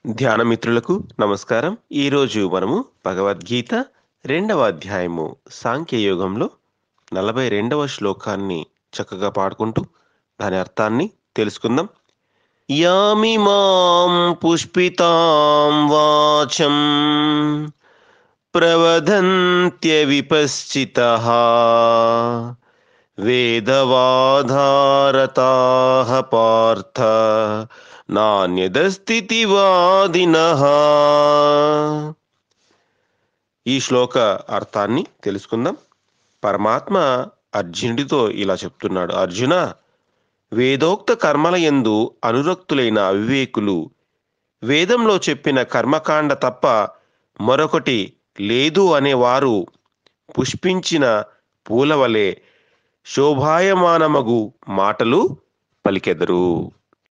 ధ్యానమిత్రులకు నమస్కారం ఈరోజు మనము భగవద్గీత రెండవ అధ్యాయము సాంఖ్యయోగంలో నలభై రెండవ శ్లోకాన్ని చక్కగా పాడుకుంటూ దాని అర్థాన్ని తెలుసుకుందాం యామి మాం పుష్పితాం వాచం ప్రవదంత్య విపశ్చిత వేదవాధారతాః పార్థ నాణ్యదస్థితివాదిన ఈ శ్లోక అర్థాన్ని తెలుసుకుందాం పరమాత్మ అర్జునుడితో ఇలా చెప్తున్నాడు అర్జున వేదోక్త కర్మల యందు అనురక్తులైన అవివేకులు వేదంలో చెప్పిన కర్మకాండ తప్ప మరొకటి లేదు అనేవారు పుష్పించిన పూలవలే శోభాయమానమగు మాటలు పలికెదరు